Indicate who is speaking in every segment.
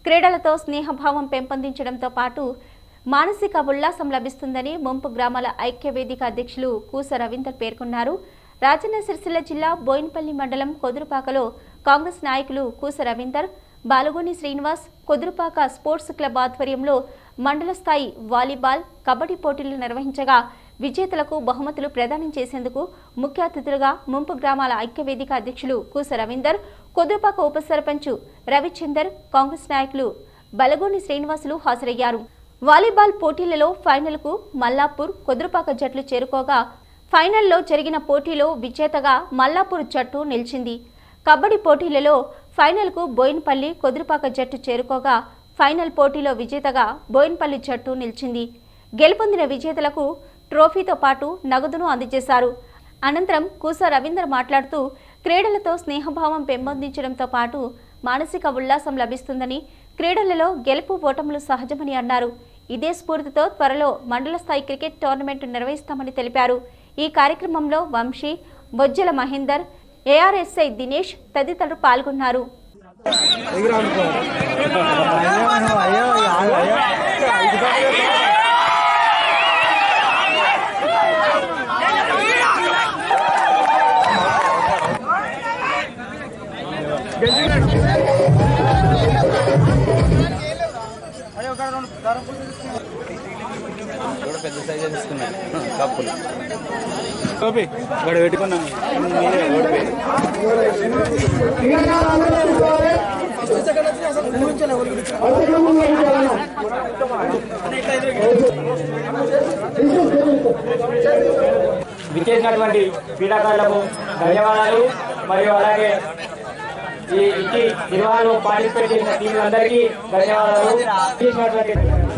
Speaker 1: క్రీడలతో స్నేహభావం పెంపొందించడంతో పాటు మానసిక ఉల్లాసం లభిస్తుందని ముంపు గ్రామాల ఐక్య వేదిక అధ్యక్షులు కూస రవీందర్ పేర్కొన్నారు రాజన్న సిరిసిల్ల జిల్లా బోయినపల్లి మండలం కొదురుపాకలో కాంగ్రెస్ నాయకులు కూస రవీందర్ బాలుగోని శ్రీనివాస్ కొదురుపాక స్పోర్ట్స్ క్లబ్ ఆధ్వర్యంలో మండల స్థాయి వాలీబాల్ కబడ్డీ పోటీలు నిర్వహించగా విజేతలకు బహుమతులు ప్రదానం చేసేందుకు ముఖ్య అతిథులుగా ముంపు గ్రామాల ఐక్యవేదిక అధ్యక్షులు కూస రవీందర్ కొదురుపాక ఉప సర్పంచ్ రవిచందర్ కాంగ్రెస్ నాయకులు బలగోని శ్రీనివాసులు హాజరయ్యారు వాలీబాల్ పోటీలలో ఫైనల్కు మల్లాపూర్ కొదురుపాక జట్లు చేరుకోగా ఫైనల్లో జరిగిన పోటీలో విజేతగా మల్లాపూర్ జట్టు నిలిచింది కబడ్డీ పోటీలలో ఫైనల్కు బోయిన్పల్లి కొదురుపాక జట్టు చేరుకోగా ఫైనల్ పోటీలో విజేతగా బోయిన్పల్లి జట్టు నిలిచింది గెలుపొందిన విజేతలకు ట్రోఫీతో పాటు నగదును అందజేశారు అనంతరం కూస రవీందర్ మాట్లాడుతూ క్రీడలతో స్నేహభావం పెంపొందించడంతో పాటు మానసిక ఉల్లాసం లభిస్తుందని క్రీడలలో గెలుపు ఓటములు సహజమని అన్నారు ఇదే స్ఫూర్తితో త్వరలో మండల స్థాయి క్రికెట్ టోర్నమెంట్ నిర్వహిస్తామని తెలిపారు ఈ కార్యక్రమంలో వంశీ బొజ్జల మహేందర్ ఏఆర్ఎస్ఐ దినేష్ తదితరులు పాల్గొన్నారు
Speaker 2: కూడా పెద్ద సైజే తీసుకున్నాను కప్పులు
Speaker 3: గోపి ఇక్కడ పెట్టుకున్నాం మీరే ఓడిపోయి
Speaker 4: విచ్చేసినటువంటి క్రీడాకారులకు ధన్యవాదాలు మరియు అలాగే ఈ ఇంటి నిర్వహణలో పార్టిసిపేట్ చేసిన టీంలందరికీ ధన్యవాదాలు చేసినటువంటి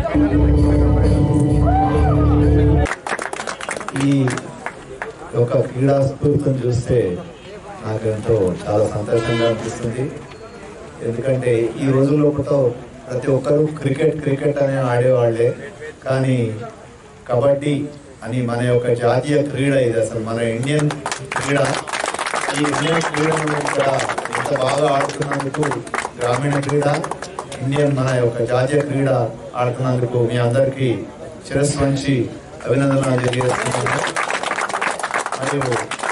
Speaker 5: ఈ ఒక క్రీడా స్ఫూర్తిని చూస్తే నాకు ఎంతో చాలా సంతోషంగా అనిపిస్తుంది ఎందుకంటే ఈ రోజుల్లోపుతో ప్రతి ఒక్కరూ క్రికెట్ క్రికెట్ అని ఆడేవాళ్లే కానీ కబడ్డీ అని మన యొక్క జాతీయ క్రీడ ఇది అసలు మన ఇండియన్ క్రీడ ఈ ఇండియన్ క్రీడను ఇక్కడ ఎంత బాగా ఆడుతున్నందుకు గ్రామీణ క్రీడ ఇండియన్ మన యొక్క జాతీయ క్రీడ ఆడుతున్నందుకు మీ అందరికీ శిరస్సు వంచి అభినందనలు తెలియజేస్తున్నాను మరియు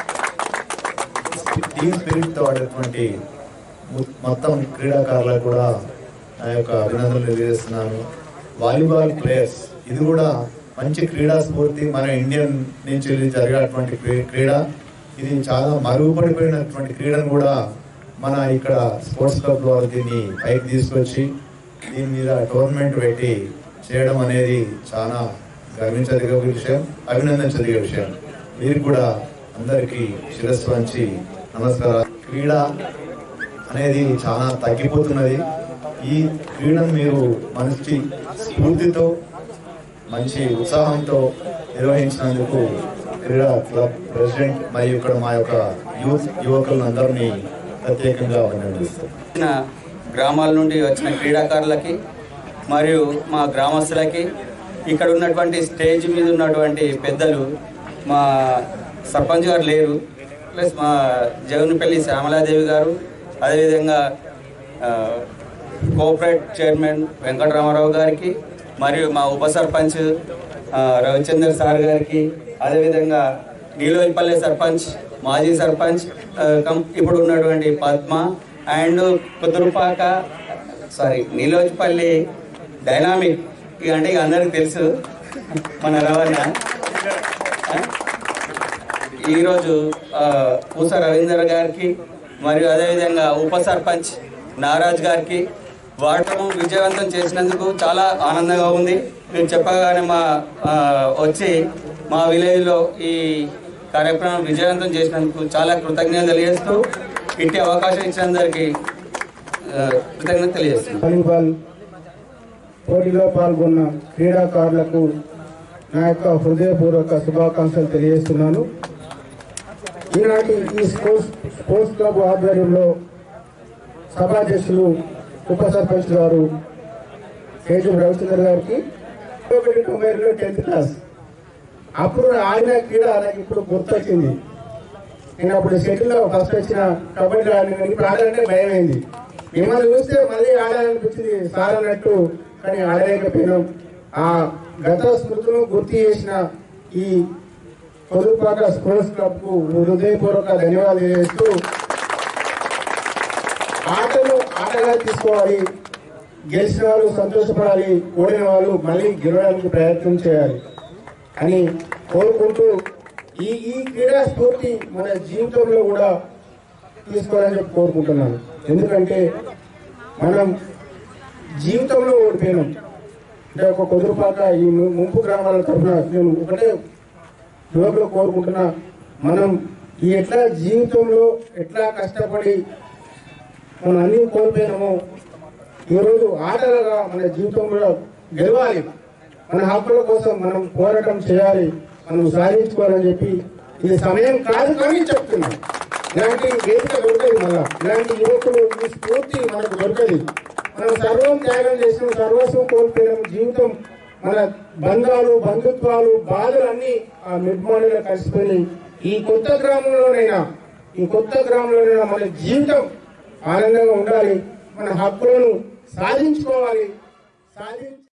Speaker 5: టీమ్ స్పిరిట్తో ఆడేటువంటి మొ- మొత్తం క్రీడాకారులకు కూడా నా యొక్క అభినందనలు తెలియజేస్తున్నాను వాలీబాల్ ప్లేయర్స్ ఇది కూడా మంచి క్రీడా స్ఫూర్తి మన ఇండియన్ నుంచి జరిగేటువంటి క్రీ- క్రీడ ఇది చాలా మరుగుపడిపోయినటువంటి క్రీడను కూడా మన ఇక్కడ స్పోర్ట్స్ క్లబ్ వారు దీన్ని పైకి తీసుకొచ్చి దీని మీద టోర్నమెంట్ పెట్టి చేయడం అనేది చాలా గర్వించదగ్గ విషయం అభినందించదగ్గ విషయం మీరు కూడా అందరికీ శిరస్సు వంచి నమస్కారం క్రీడ అనేది చాలా తగ్గిపోతున్నది ఈ క్రీడను మీరు మంచి స్ఫూర్తితో మంచి ఉత్సాహంతో నిర్వహించినందుకు క్రీడా క్లబ్ ప్రెసిడెంట్ మరియు ఇక్కడ మా యొక్క యూత్ యువకులందరినీ ప్రత్యేకంగా అభినందిస్తాం
Speaker 2: వచ్చిన గ్రామాల నుండి వచ్చిన క్రీడాకారులకి మరియు మా గ్రామస్తులకి ఇక్కడ ఉన్నటువంటి స్టేజ్ మీద ఉన్నటువంటి పెద్దలు మా సర్పంచ్ గారు లేరు ప్లస్ మా జగన్పల్లి శ్యామలాదేవి గారు అదేవిధంగా ఆ, కోఆపరేట్ చైర్మన్ వెంకటరామారావు గారికి మరియు మా ఉప సర్పంచ్ ఆ, రవిచందర్ సార్ గారికి అదేవిధంగా నీలోపల్లి సర్పంచ్ మాజీ సర్పంచ్ ఆ, కం- ఇప్పుడు ఉన్నటువంటి Padma and Kudurupaka sorry Neelopalli dynamic ఇక అంటే ఇక అందరికి తెలుసు మన రవాణా ఆ? ఈరోజు ఆ, పూస రవీందర్ గారికి మరియు అదేవిధంగా ఉప సర్పంచ్ నారాజ్ గారికి వాడటం విజయవంతం చేసినందుకు చాలా ఆనందంగా ఉంది మీరు చెప్పగానే మా ఆ, వచ్చి మా విలేజ్లో ఈ కార్యక్రమం విజయవంతం చేసినందుకు చాలా కృతజ్ఞతలు తెలియజేస్తూ ఇట్టి అవకాశం ఇచ్చినందరికీ ఆ, కృతజ్ఞత తెలియజేస్తున్నాను
Speaker 6: వాలీబాల్ పోటీలో పాల్గొన్న క్రీడాకారులకు నా యొక్క హృదయపూర్వక శుభాకాంక్షలు తెలియజేస్తున్నాను ఈనాటి ఈ స్పోర్ట్స్ స్పోర్ట్స్ క్లబ్ ఆధ్వర్యంలో సభాధ్యక్షులు ఉప సర్పంచ్ గారు కేజీ రవిచంద్ర గారికి ఒకటి తొంభై రెండు టెన్త్ క్లాస్ అప్పుడు ఆడిన క్రీడ నాకు ఇప్పుడు గుర్తొచ్చింది నేను అప్పుడు షటిల్ లో ఫస్ట్ వచ్చిన కబడ్డీ ఆడిన ఇప్పుడు ఆడాలంటే భయం అయింది మిమ్మల్ని చూస్తే మళ్ళీ ఆడాలనిపించింది సార్ అన్నట్టు కానీ ఆడలేకపోయినాం ఆ గత స్మృతులను గుర్తు చేసిన ఈ పొదుపాక స్పోర్ట్స్ క్లబ్ కు హృదయపూర్వక ధన్యవాదాలు తెలియజేస్తూ ఆటలు ఆటగా తీసుకోవాలి గెలిచిన వాళ్ళు సంతోషపడాలి ఓడిన వాళ్ళు మళ్ళీ గెలవడానికి ప్రయత్నం చేయాలి అని కోరుకుంటూ ఈ ఈ క్రీడా స్ఫూర్తి మన జీవితంలో కూడా తీసుకోవాలని చెప్పి కోరుకుంటున్నాను ఎందుకంటే మనం జీవితంలో ఓడిపోయినాం అంటే ఒక కుదురుపాక ఈ ము- ముంపు గ్రామాల తరఫున నేను ఒకటే యువకులు కోరుకుంటున్నా మనం ఈ ఎట్లా జీవితంలో ఎట్లా కష్టపడి మనం అన్ని కోల్పోయినామో ఈరోజు ఆటలుగా మన జీవితంలో గెలవాలి మన హక్కుల కోసం మనం పోరాటం చేయాలి మనం సాధించుకోవాలని చెప్పి ఇది సమయం కాదు కానీ చెప్తున్నాం ఇలాంటి వేదిక దొరకదు మళ్ళా ఇలాంటి యువకులు ఈ స్ఫూర్తి మనకు దొరకదు మనం సర్వం త్యాగం చేసిన సర్వస్వం కోల్పోయిన జీవితం మన బంధాలు బంధుత్వాలు బాధలు అన్ని ఆ నిర్మాణంలో కలిసిపోయి ఈ కొత్త గ్రామంలోనైనా ఈ కొత్త గ్రామంలోనైనా మన జీవితం ఆనందంగా ఉండాలి మన హక్కులను సాధించుకోవాలి సాధించి